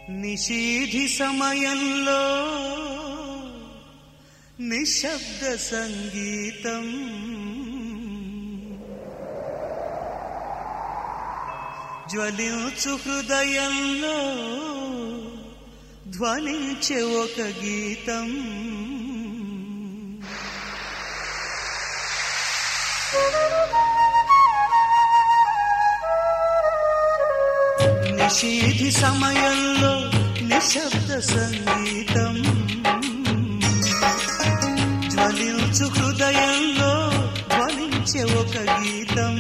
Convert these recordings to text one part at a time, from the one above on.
నిషీధి సమయంలో నిశ్శబ్ద సంగీతం జ్వలించు హృదయంలో ధ్వనించే ఒక గీతం నిషీధి సమయంలో నిశ్శబ్ద సంగీతం జ్వలించు హృదయంలో ధ్వనించే ఒక గీతం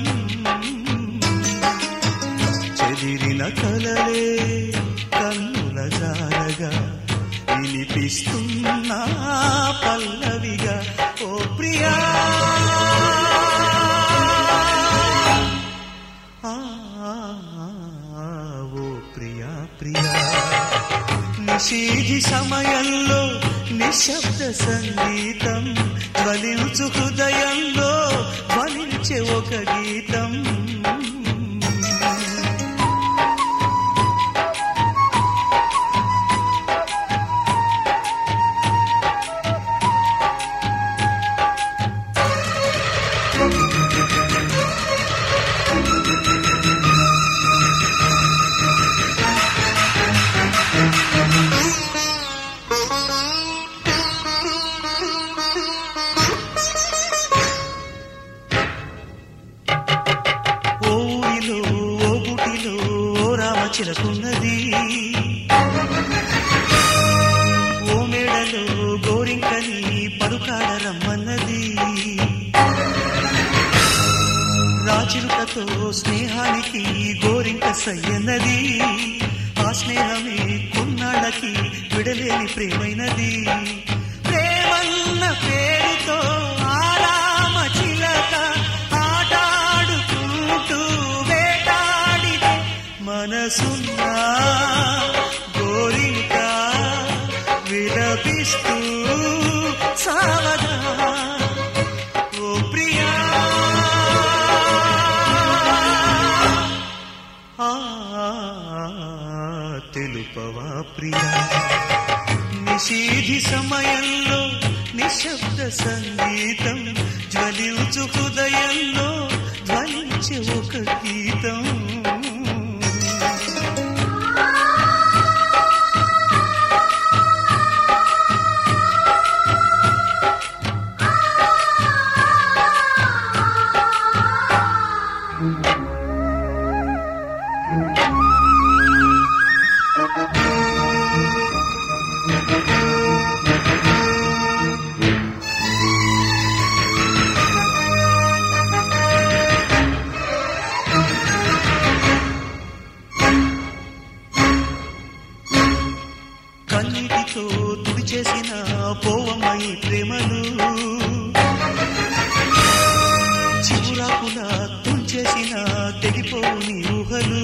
చెదిరిన కలలే కన్నుల జారగా వినిపిస్తున్నా పల్లవిగా ఓ ప్రియా ఆ, ఓ ప్రియా ప్రియా నిషీధి సమయంలో నిశ్శబ్ద సంగీతం ధ్వనించు హృదయంలో ధ్వనించే ఒక గీతం ఓ ఊరిలో ఓ గుటిలో ఓ రామచిలకున్నది ఓ మేడలో గోరింకని పలుకాడ రమ్మన్నది రాచిరుకతో స్నేహానికి గోరింక సయ్యన్నది ఆ స్నేహమే కొన్నాళ్ళకి విడలేని ప్రేమైనది ప్రేమన్న పేరుతో ఆరామ చిలక ఆటాడుకుంటూ వేటాడితే మనసున్న గోరింక విలపిస్తూ సావదా ఓ ప్రియా ఆ, తెలుపవా ప్రియా నిషీధి సమయంలో నిశ్శబ్ద సంగీతం జ్వలించు హృదయంలో ధ్వనించే ఒక గీతం కన్నీటితో తుడిచేసిన పోవమ్మయి ప్రేమలు చివురాకులా తుంచేసిన తెగిపోవు నీ ఊహలు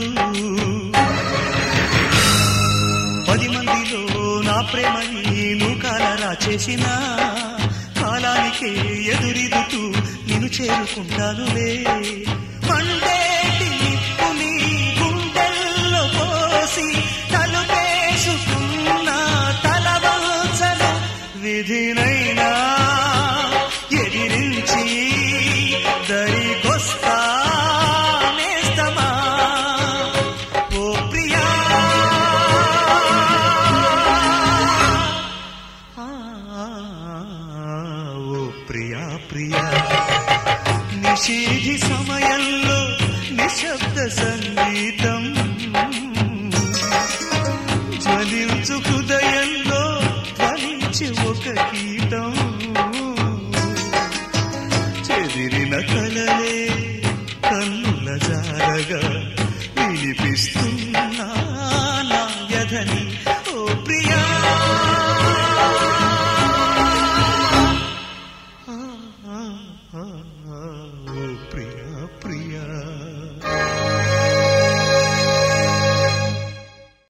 పది మందిలో నా ప్రేమని నూకాలరా చేసిన కాలానికే ఎదురిదుతూ నిన్ను చేరుకుంటానులే మండేటి నిప్పుని గుండెల్లో పోసి తలుపేసుకున్న తలవంచను విధినైనా ఎదిరించి దరికొస్తా నేస్తమా ఓ ప్రియా ఆ, ఓ ప్రియా ప్రియా నిషీ